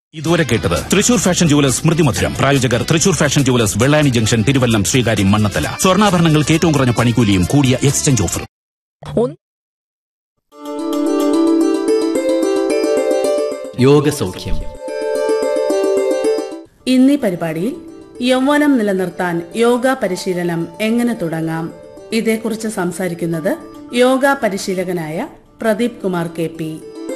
ഇതുവരെ കേട്ടത് Thrissur fashion jewellers സ്മൃതി മധുരം പ്രായോജകർ Thrissur fashion jewellers Vellani junction Thiruvallam Sreekaryam Mannanthala സ്വർണ്ണാഭരണങ്ങൾക്ക് ഏറ്റവും കുറഞ്ഞ പണിക്കൂലിയും കൂടിയ എക്സ്ചേഞ്ച് ഓഫറും യോഗസൗഖ്യം ഇന്നീ പരിപാടിയിൽ യൗവനം നിലനിർത്താൻ യോഗ പരിശീലനം എങ്ങനെ തുടങ്ങാം ഇതേക്കുറിച്ച് സംസാരിക്കുന്നത് യോഗ പരിശീലകനായ പ്രദീപ് കുമാർ കെ പി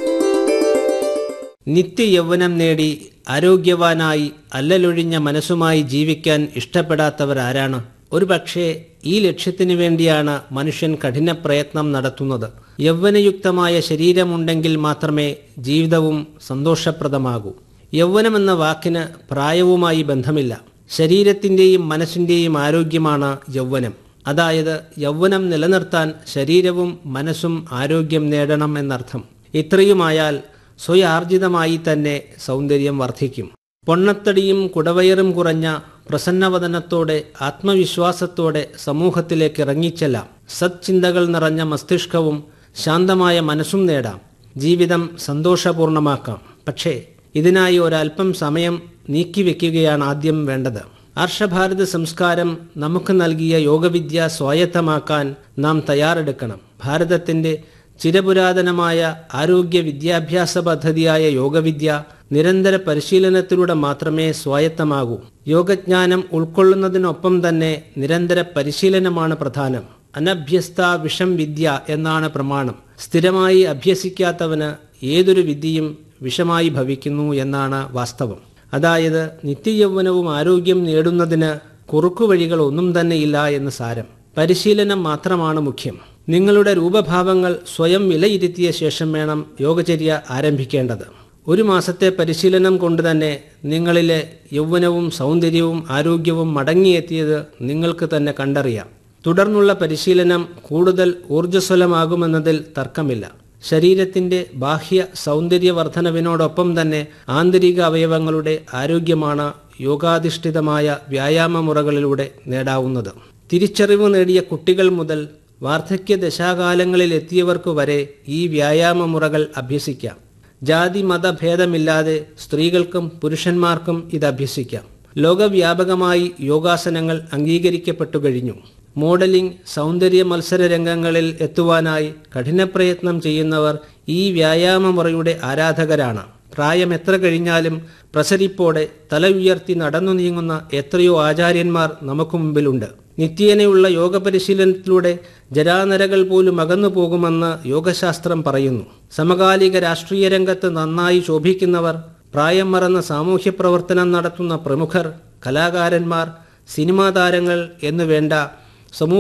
നിത്യയൗവനം നേടി ആരോഗ്യവാനായി അല്ലലൊഴിഞ്ഞ മനസ്സുമായി ജീവിക്കാൻ ഇഷ്ടപ്പെടാത്തവർ ആരാണ് ഒരുപക്ഷെ ഈ ലക്ഷ്യത്തിനു വേണ്ടിയാണ് മനുഷ്യൻ കഠിന പ്രയത്നം നടത്തുന്നത് യൗവനയുക്തമായ ശരീരമുണ്ടെങ്കിൽ മാത്രമേ ജീവിതവും സന്തോഷപ്രദമാകൂ യൗവനമെന്ന വാക്കിന് പ്രായവുമായി ബന്ധമില്ല ശരീരത്തിൻ്റെയും മനസ്സിൻ്റെയും ആരോഗ്യമാണ് യൗവനം അതായത് യൗവനം നിലനിർത്താൻ ശരീരവും മനസ്സും ആരോഗ്യം നേടണം എന്നർത്ഥം ഇത്രയുമായാൽ സ്വയാർജിതമായി തന്നെ സൗന്ദര്യം വർദ്ധിക്കും പൊണ്ണത്തടിയും കുടവയറും കുറഞ്ഞ പ്രസന്നവദനത്തോടെ ആത്മവിശ്വാസത്തോടെ സമൂഹത്തിലേക്ക് ഇറങ്ങിച്ചെല്ലാം സത്ചിന്തകൾ നിറഞ്ഞ മസ്തിഷ്കവും ശാന്തമായ മനസ്സും നേടാം ജീവിതം സന്തോഷപൂർണമാക്കാം പക്ഷേ ഇതിനായി ഒരല്പം സമയം നീക്കിവെക്കുകയാണ് ആദ്യം വേണ്ടത് ആർഷഭാരത സംസ്കാരം നമുക്ക് നൽകിയ യോഗവിദ്യ സ്വായത്തമാക്കാൻ നാം തയ്യാറെടുക്കണം ഭാരതത്തിന്റെ ചിരപുരാതനമായ ആരോഗ്യ വിദ്യാഭ്യാസ പദ്ധതിയായ യോഗവിദ്യ നിരന്തര പരിശീലനത്തിലൂടെ മാത്രമേ സ്വായത്തമാകൂ യോഗജ്ഞാനം ഉൾക്കൊള്ളുന്നതിനൊപ്പം തന്നെ നിരന്തര പരിശീലനമാണ് പ്രധാനം അനഭ്യസ്ത വിഷം വിദ്യ എന്നാണ് പ്രമാണം സ്ഥിരമായി അഭ്യസിക്കാത്തവന് ഏതൊരു വിദ്യയും വിഷമായി ഭവിക്കുന്നു എന്നാണ് വാസ്തവം അതായത് നിത്യയൗവനവും ആരോഗ്യം നേടുന്നതിന് കുറുക്കുവഴികൾ ഒന്നും തന്നെ ഇല്ല എന്ന് സാരം പരിശീലനം മാത്രമാണ് മുഖ്യം നിങ്ങളുടെ രൂപഭാവങ്ങൾ സ്വയം വിലയിരുത്തിയ ശേഷം വേണം യോഗചര്യ ആരംഭിക്കേണ്ടത് ഒരു മാസത്തെ പരിശീലനം കൊണ്ട് തന്നെ നിങ്ങളിലെ യൗവനവും സൗന്ദര്യവും ആരോഗ്യവും മടങ്ങിയെത്തിയത് നിങ്ങൾക്ക് തന്നെ കണ്ടറിയാം തുടർന്നുള്ള പരിശീലനം കൂടുതൽ ഊർജ്ജസ്വലമാകുമെന്നതിൽ തർക്കമില്ല ശരീരത്തിന്റെ ബാഹ്യ സൗന്ദര്യവർദ്ധനവിനോടൊപ്പം തന്നെ ആന്തരിക അവയവങ്ങളുടെ ആരോഗ്യമാണ് യോഗാധിഷ്ഠിതമായ വ്യായാമമുറകളിലൂടെ നേടാവുന്നത് തിരിച്ചറിവ് നേടിയ കുട്ടികൾ മുതൽ വാർദ്ധക്യ ദശാകാലങ്ങളിൽ എത്തിയവർക്കു വരെ ഈ വ്യായാമമുറകൾ അഭ്യസിക്കാം ജാതി മതഭേദമില്ലാതെ സ്ത്രീകൾക്കും പുരുഷന്മാർക്കും ഇത് അഭ്യസിക്കാം ലോകവ്യാപകമായി യോഗാസനങ്ങൾ അംഗീകരിക്കപ്പെട്ടു കഴിഞ്ഞു മോഡലിംഗ് സൗന്ദര്യ മത്സര രംഗങ്ങളിൽ എത്തുവാനായി കഠിനപ്രയത്നം ചെയ്യുന്നവർ ഈ വ്യായാമമുറയുടെ ആരാധകരാണ് പ്രായം എത്ര കഴിഞ്ഞാലും പ്രസരിപ്പോടെ തല ഉയർത്തി നടന്നു നീങ്ങുന്ന എത്രയോ ആചാര്യന്മാർ നമുക്ക് മുമ്പിലുണ്ട് നിത്യേനയുള്ള യോഗ പരിശീലനത്തിലൂടെ ജരാനരകൾ പോലും അകന്നു പോകുമെന്ന് യോഗശാസ്ത്രം പറയുന്നു സമകാലിക രാഷ്ട്രീയ രംഗത്ത് നന്നായി ശോഭിക്കുന്നവർ പ്രായം മറന്ന സാമൂഹ്യ പ്രവർത്തനം നടത്തുന്ന പ്രമുഖർ കലാകാരന്മാർ സിനിമാ താരങ്ങൾ എന്നു വേണ്ട സമൂഹ